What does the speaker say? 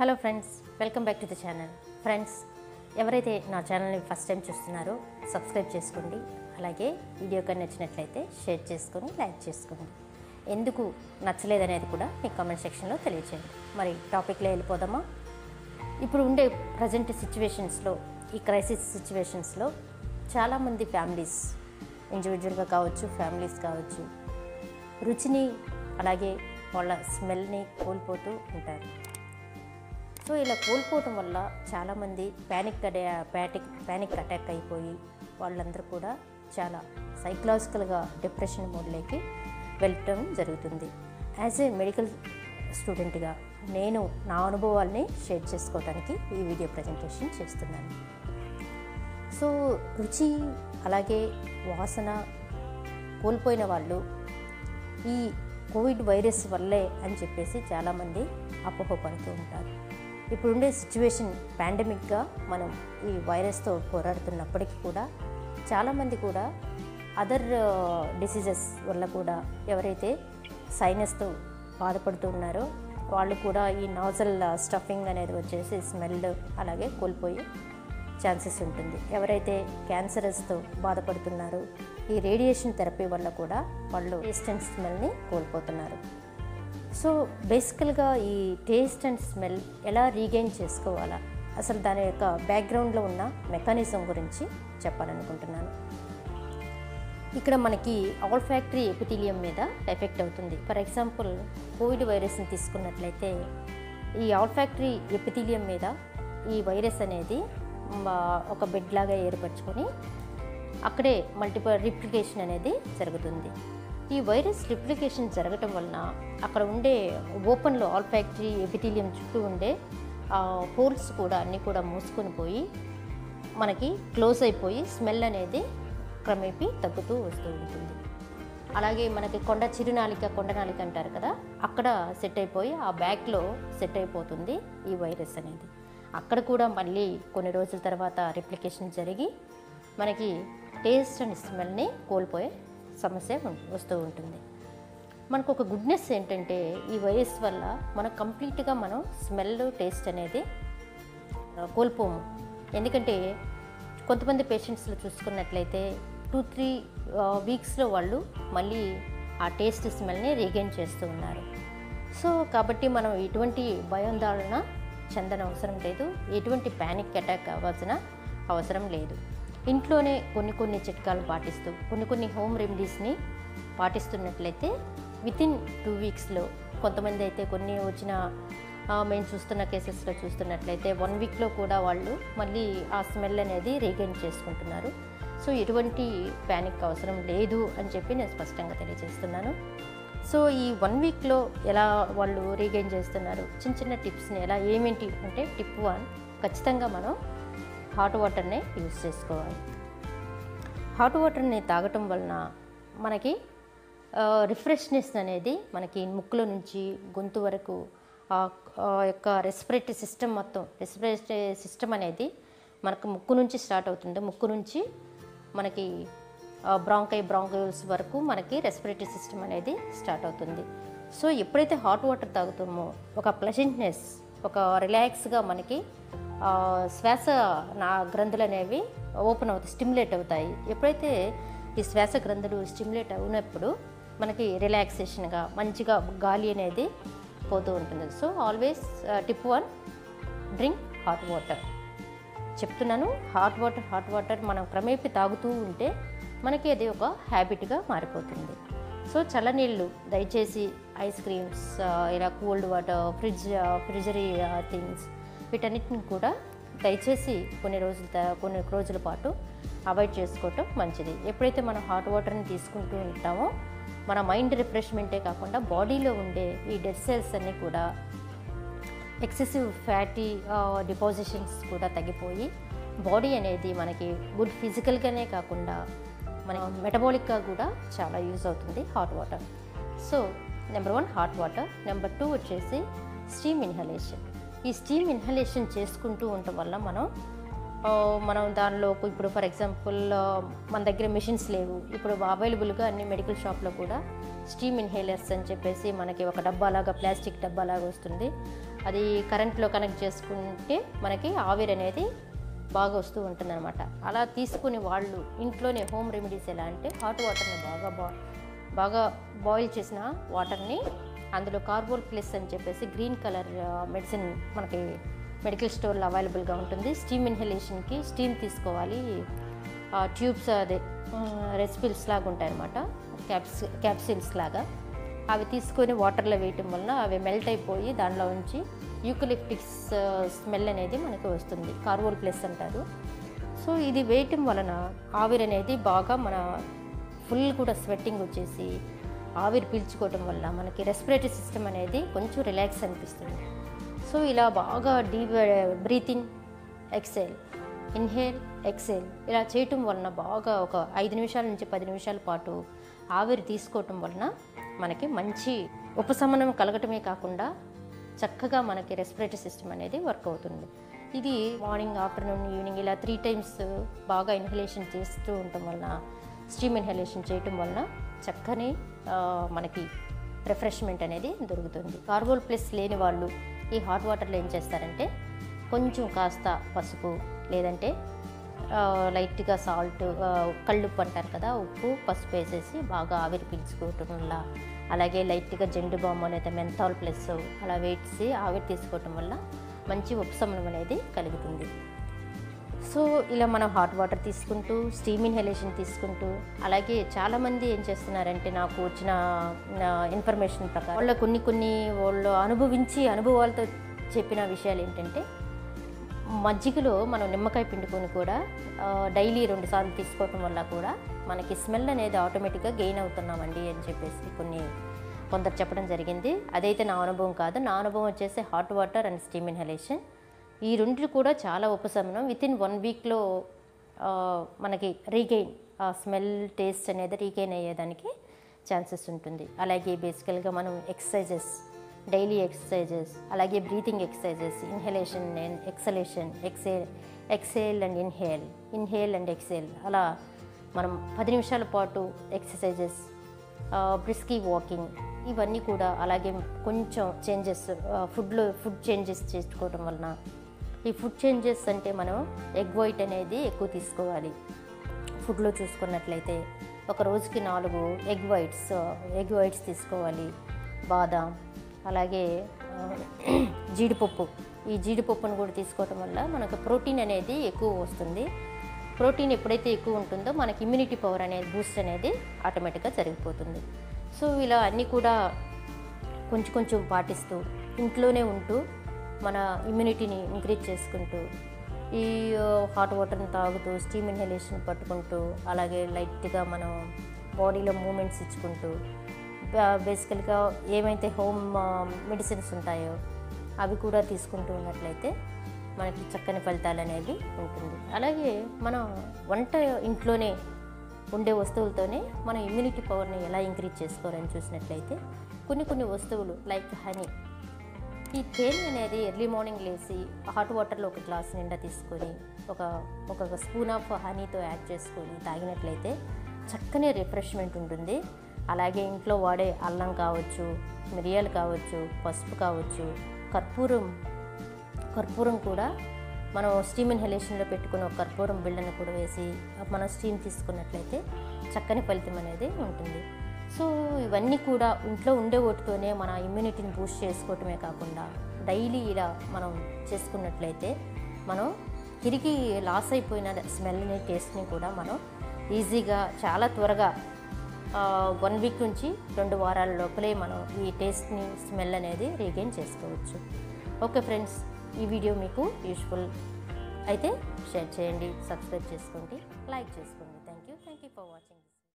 hello friends welcome back to the channel friends ఎవరైతే నా ఛానల్ని ఫస్ట్ టైం చూస్తున్నారో సబ్స్క్రైబ్ చేసుకోండి అలాగే వీడియో కానీ నచ్చినట్లయితే షేర్ చేసుకొని లైక్ చేసుకోండి ఎందుకు నచ్చలేదనేది కూడా మీ కామెంట్ సెక్షన్లో తెలియచేయండి మరి టాపిక్లో వెళ్ళిపోదామా ఇప్పుడు ఉండే ప్రజెంట్ సిచ్యువేషన్స్లో ఈ క్రైసిస్ సిచ్యువేషన్స్లో చాలామంది ఫ్యామిలీస్ ఇండివిజువల్గా కావచ్చు ఫ్యామిలీస్ కావచ్చు రుచిని అలాగే వాళ్ళ స్మెల్ని కోల్పోతూ ఉంటారు సో ఇలా కోల్పోవటం వల్ల చాలామంది ప్యానిక్ అడే ప్యాటిక్ ప్యానిక్ అటాక్ అయిపోయి వాళ్ళందరూ కూడా చాలా సైకలాజికల్గా డిప్రెషన్ మోడ్లోకి వెళ్ళటం జరుగుతుంది యాజ్ ఏ మెడికల్ స్టూడెంట్గా నేను నా అనుభవాల్ని షేర్ చేసుకోవడానికి ఈ వీడియో ప్రజెంటేషన్ చేస్తున్నాను సో రుచి అలాగే వాసన కోల్పోయిన వాళ్ళు ఈ కోవిడ్ వైరస్ వల్లే అని చెప్పేసి చాలామంది అపోహపడుతూ ఉంటారు ఇప్పుడుండే సిచ్యువేషన్ పాండమిక్గా మనం ఈ వైరస్తో పోరాడుతున్నప్పటికీ కూడా చాలామంది కూడా అదర్ డిసీజెస్ వల్ల కూడా ఎవరైతే సైనస్తో బాధపడుతూ ఉన్నారో వాళ్ళు కూడా ఈ నాజల్ స్టఫింగ్ అనేది వచ్చేసి స్మెల్ అలాగే కోల్పోయి ఛాన్సెస్ ఉంటుంది ఎవరైతే క్యాన్సరస్తో బాధపడుతున్నారో ఈ రేడియేషన్ థెరపీ వల్ల కూడా వాళ్ళు టేస్ట్ అండ్ స్మెల్ని కోల్పోతున్నారు సో బేసికల్గా ఈ టేస్ట్ అండ్ స్మెల్ ఎలా రీగెయిన్ చేసుకోవాలా అసలు దాని యొక్క బ్యాక్గ్రౌండ్లో ఉన్న మెకానిజం గురించి చెప్పాలనుకుంటున్నాను ఇక్కడ మనకి ఆల్ ఫ్యాక్టరీ ఎపిథీలియం మీద ఎఫెక్ట్ అవుతుంది ఫర్ ఎగ్జాంపుల్ కోవిడ్ వైరస్ని తీసుకున్నట్లయితే ఈ ఆల్ ఫ్యాక్టరీ ఎపిథీలియం మీద ఈ వైరస్ అనేది మ, ఒక బెడ్ లాగా ఏర్పరచుకొని అక్కడే మల్టిపుల్ రిప్లికేషన్ అనేది జరుగుతుంది ఈ వైరస్ రిప్లికేషన్ జరగటం వలన అక్కడ ఉండే ఓపెన్లో ఆల్ ఫ్యాక్టరీ ఎపిథీలియం చుట్టూ ఉండే హోల్స్ కూడా అన్నీ కూడా మూసుకొని పోయి మనకి క్లోజ్ అయిపోయి స్మెల్ అనేది క్రమేపీ తగ్గుతూ వస్తూ ఉంటుంది అలాగే మనకి కొండ చిరునాలిక కొండనాలిక అంటారు కదా అక్కడ సెట్ అయిపోయి ఆ బ్యాగ్లో సెట్ అయిపోతుంది ఈ వైరస్ అనేది అక్కడ కూడా మళ్ళీ కొన్ని రోజుల తర్వాత రిప్లికేషన్ జరిగి మనకి టేస్ట్ అండ్ స్మెల్ని కోల్పోయే సమస్య ఉం- వస్తూ ఉంటుంది మనకు ఒక గుడ్నెస్ ఏంటంటే ఈ వైరస్ వల్ల మనం కంప్లీట్గా మనం స్మెల్ టేస్ట్ అనేది ఆ, కోల్పోము ఎందుకంటే కొంతమంది పేషెంట్స్లో చూసుకున్నట్లయితే టూ త్రీ వీక్స్లో వాళ్ళు మళ్ళీ ఆ టేస్ట్ స్మెల్ని రీగైన్ చేస్తూ ఉన్నారు సో కాబట్టి మనం ఎటువంటి భయాందోళన చెందన అవసరం లేదు ఎటువంటి ప్యానిక్ అటాక్ అవ్వాల్సిన అవసరం లేదు ఇంట్లోనే కొన్ని కొన్ని చిట్కాలు పాటిస్తూ కొన్ని కొన్ని హోమ్ రెమెడీస్ని పాటిస్తున్నట్లయితే వితిన్ టూ వీక్స్లో కొంతమంది అయితే కొన్ని వచ్చిన ఆ, మేము చూస్తున్న కేసెస్లో చూస్తున్నట్లయితే వన్ వీక్లో కూడా వాళ్ళు మళ్ళీ ఆ స్మెల్ అనేది రీగైన్ చేసుకుంటున్నారు సో ఎటువంటి ప్యానిక్ అవసరం లేదు అని చెప్పి నేను స్పష్టంగా తెలియజేస్తున్నాను సో ఈ వన్ వీక్లో ఎలా వాళ్ళు రీగైన్ చేస్తున్నారు చిన్న చిన్న టిప్స్ని ఎలా ఏమేంటి అంటే టిప్ వన్ ఖచ్చితంగా మనం హాట్ వాటర్నే యూజ్ చేసుకోవాలి హాట్ వాటర్ని తాగటం వలన మనకి రిఫ్రెష్నెస్ అనేది మనకి ముక్కులో నుంచి గొంతు వరకు ఆ ఆ యొక్క రెస్పిరేటరీ సిస్టమ్ మొత్తం రెస్పిరేటరీ సిస్టమ్ అనేది మనకు ముక్కు నుంచి స్టార్ట్ అవుతుంది ముక్కు నుంచి మనకి బ్రాంకై బ్రాంకైల్స్ వరకు మనకి రెస్పిరేటరీ సిస్టమ్ అనేది స్టార్ట్ అవుతుంది సో ఎప్పుడైతే హాట్ వాటర్ తాగుతామో ఒక ప్లెజెంట్నెస్ ఒక రిలాక్స్గా మనకి ఆ, శ్వాస నా గ్రంథులు అనేవి ఓపెన్ అవుతాయి స్టిమ్యులేట్ అవుతాయి ఎప్పుడైతే ఈ శ్వాస గ్రంథులు స్టిమ్యులేట్ అయినప్పుడు మనకి రిలాక్సేషన్గా మంచిగా గాలి అనేది పోతూ ఉంటుంది so always tip one drink hot water చెప్తున్నాను హాట్ వాటర్ హాట్ వాటర్ మనం క్రమేపీ తాగుతూ ఉంటే మనకి అది ఒక హ్యాబిట్గా మారిపోతుంది సో చల్లనీళ్ళు దయచేసి ఐస్ క్రీమ్స్ ఇలా కూల్డ్ వాటర్ ఫ్రిడ్జ్ ఫ్రిజరీ థింగ్స్ వీటన్నిటిని కూడా దయచేసి కొన్ని రోజుల త- కొన్ని రోజుల పాటు అవాయిడ్ చేసుకోవటం మంచిది ఎప్పుడైతే మనం హాట్ వాటర్ని తీసుకుంటూ ఉంటామో మన మైండ్ రిఫ్రెష్మెంటే కాకుండా బాడీలో ఉండే ఈ డెడ్ సెల్స్ అన్నీ కూడా ఎక్సెసివ్ ఫ్యాటీ డిపాజిషన్స్ కూడా తగ్గిపోయి బాడీ అనేది మనకి గుడ్ ఫిజికల్గానే కాకుండా మన మెటబాలిక్గా కూడా చాలా యూజ్ అవుతుంది hot water so number one hot water number two వచ్చేసి స్టీమ్ ఇన్హలేషన్ ఈ స్టీమ్ ఇన్హలేషన్ చేసుకుంటూ ఉండటం వల్ల మనం ఆ, మనం దానిలో ఇప్పుడు ఫర్ ఎగ్జాంపుల్ మన దగ్గర మిషన్స్ లేవు ఇప్పుడు అవైలబుల్గా అన్ని మెడికల్ షాప్లో కూడా స్టీమ్ ఇన్హేలర్స్ అని చెప్పేసి మనకి ఒక డబ్బాలాగా ప్లాస్టిక్ డబ్బాలాగా వస్తుంది అది కరెంట్లో కనెక్ట్ చేసుకుంటే మనకి ఆవిరి అనేది బాగా వస్తూ ఉంటుందన్నమాట అలా తీసుకుని వాళ్ళు ఇంట్లోనే హోమ్ రెమెడీస్ ఎలా అంటే హాట్ వాటర్ని బాగా బా బాగా బాయిల్ చేసిన వాటర్ని అందులో కార్బోల్ ప్లస్ అని చెప్పేసి గ్రీన్ కలర్ మెడిసిన్ మనకి మెడికల్ స్టోర్లో అవైలబుల్గా ఉంటుంది స్టీమ్ ఇన్హలేషన్కి స్టీమ్ తీసుకోవాలి ట్యూబ్స్ అదే రెసిపిల్స్ లాగా ఉంటాయన్నమాట క్యాప్స్ క్యాప్సిల్స్ లాగా అవి తీసుకొని వాటర్లో వేయటం వలన అవి మెల్ట్ అయిపోయి దానిలో ఉంచి యూకలిప్టిక్స్ స్మెల్ అనేది మనకి వస్తుంది కార్బోల్ ప్లస్ అంటారు సో ఇది వేయటం వలన ఆవిరి అనేది బాగా మన ఫుల్ కూడా స్వెట్టింగ్ వచ్చేసి ఆవిరి పీల్చుకోవటం వల్ల మనకి రెస్పిరేటరీ సిస్టమ్ అనేది కొంచెం రిలాక్స్ అనిపిస్తుంది సో ఇలా బాగా deep breath in exhale inhale exhale ఇలా చేయటం వలన బాగా ఒక ఐదు నిమిషాల నుంచి పది నిమిషాల పాటు ఆవిరి తీసుకోవటం వలన మనకి మంచి ఉపశమనం కలగటమే కాకుండా చక్కగా మనకి రెస్పిరేటరీ సిస్టమ్ అనేది వర్క్ అవుతుంది ఇది మార్నింగ్ ఆఫ్టర్నూన్ ఈవినింగ్ ఇలా త్రీ టైమ్స్ బాగా ఇన్హలేషన్ చేస్తూ ఉండటం వలన స్టీమ్ ఇన్హలేషన్ చేయటం వలన చక్కని ఆ, మనకి రిఫ్రెష్మెంట్ అనేది దొరుకుతుంది కార్బోల్ ప్లస్ లేని వాళ్ళు ఈ హాట్ వాటర్లో ఏం చేస్తారంటే కొంచెం కాస్త పసుపు లేదంటే ఆ, లైట్గా సాల్ట్ ఆ, కళ్ళుప్పు అంటారు కదా ఉప్పు పసుపు వేసేసి బాగా ఆవిరి పీల్చుకోవటం వల్ల అలాగే లైట్గా జెండు బామ్ లేదా మెంథాల్ ప్లస్ అలా వేసి ఆవిరి తీసుకోవటం వల్ల మంచి ఉపశమనం అనేది కలుగుతుంది సో ఇలా మనం హాట్ వాటర్ తీసుకుంటూ స్టీమ్ ఇన్హలేషన్ తీసుకుంటూ అలాగే చాలామంది ఏం చేస్తున్నారంటే నాకు వచ్చిన ఇన్ఫర్మేషన్ ప్రకారం వాళ్ళ కొన్ని కొన్ని వాళ్ళు అనుభవించి అనుభవాలతో చెప్పిన విషయాలు ఏంటంటే మజ్జిగలో మనం నిమ్మకాయ పిండుకొని కూడా ఆ, డైలీ రెండు సార్లు తీసుకోవటం వల్ల కూడా మనకి స్మెల్ అనేది ఆటోమేటిక్గా గెయిన్ అవుతున్నామండి అని చెప్పేసి కొన్ని కొందరు చెప్పడం జరిగింది అదైతే నా అనుభవం కాదు నా అనుభవం వచ్చేసి hot water and steam inhalation ఈ రెండు కూడా చాలా ఉపశమనం విత్ ఇన్ వన్ వీక్లో మనకి రీగెయిన్ ఆ స్మెల్ టేస్ట్ అనేది రీగెయిన్ అయ్యేదానికి ఛాన్సెస్ ఉంటుంది అలాగే బేసికల్గా మనం ఎక్సర్సైజెస్ డైలీ ఎక్సర్సైజెస్ అలాగే breathing exercises inhalation and exhalation exhale exhale and inhale inhale and exhale అలా మనం పది నిమిషాల పాటు ఎక్సర్సైజెస్ బ్రిస్కీ వాకింగ్ ఇవన్నీ కూడా అలాగే కొంచెం చేంజెస్ ఫుడ్లో ఫుడ్ చేంజెస్ చేసుకోవడం వలన ఈ ఫుడ్ చేంజెస్ అంటే మనం ఎగ్ వైట్ అనేది ఎక్కువ తీసుకోవాలి ఫుడ్లో చూసుకున్నట్లయితే ఒక రోజుకి నాలుగు ఎగ్ వైట్స్ ఎగ్ వైట్స్ తీసుకోవాలి బాదాం అలాగే ఆ, జీడిపప్పు ఈ జీడిపప్పును కూడా తీసుకోవటం వల్ల మనకు ప్రోటీన్ అనేది ఎక్కువ వస్తుంది ప్రోటీన్ ఎప్పుడైతే ఎక్కువ ఉంటుందో మనకి ఇమ్యూనిటీ పవర్ అనేది బూస్ట్ అనేది ఆటోమేటిక్గా జరిగిపోతుంది సో ఇలా అన్నీ కూడా కొంచెం కొంచెం పాటిస్తూ ఇంట్లోనే ఉంటూ మన ఇమ్యూనిటీని ఇంక్రీజ్ చేసుకుంటూ ఈ హాట్ వాటర్ని తాగుతూ స్టీమ్ ఇన్హలేషన్ పట్టుకుంటూ అలాగే లైట్గా మనం బాడీలో మూమెంట్స్ ఇచ్చుకుంటూ బేసికల్గా ఏమైతే హోమ్ మెడిసిన్స్ ఉంటాయో అవి కూడా తీసుకుంటూ ఉన్నట్లయితే మనకి చక్కని ఫలితాలు అనేవి ఉంటుంది అలాగే మనం వంట ఇంట్లోనే ఉండే వస్తువులతోనే మన ఇమ్యూనిటీ పవర్ని ఎలా ఇంక్రీజ్ చేసుకోవాలని చూసినట్లయితే కొన్ని కొన్ని వస్తువులు లైక్ హనీ ఈ తేనె అనేది ఎర్లీ మార్నింగ్ లేచి హాట్ వాటర్లో ఒక గ్లాస్ నిండా తీసుకొని ఒక ఒక స్పూన్ ఆఫ్ హనీతో యాడ్ చేసుకొని తాగినట్లయితే చక్కని రిఫ్రెష్మెంట్ ఉంటుంది అలాగే ఇంట్లో వాడే అల్లం కావచ్చు మిరియాలు కావచ్చు పసుపు కావచ్చు కర్పూరం కర్పూరం కూడా మనం స్టీమ్ ఇన్హలేషన్లో పెట్టుకున్న ఒక కర్పూరం బిళ్ళను కూడా వేసి మనం స్టీమ్ తీసుకున్నట్లయితే చక్కని ఫలితం అనేది ఉంటుంది సో ఇవన్నీ కూడా ఇంట్లో ఉండే ఓటుతోనే మన ఇమ్యూనిటీని బూస్ట్ చేసుకోవటమే కాకుండా డైలీ ఇలా మనం చేసుకున్నట్లయితే మనం తిరిగి లాస్ అయిపోయిన స్మెల్ని టేస్ట్ని కూడా మనం ఈజీగా చాలా త్వరగా వన్ వీక్ నుంచి రెండు వారాల లోపలే మనం ఈ టేస్ట్ని స్మెల్ అనేది రీగెయిన్ చేసుకోవచ్చు ఓకే ఫ్రెండ్స్ ఈ వీడియో మీకు యూస్ఫుల్ అయితే షేర్ చేయండి సబ్స్క్రైబ్ చేసుకోండి లైక్ చేసుకోండి thank you thank you for watching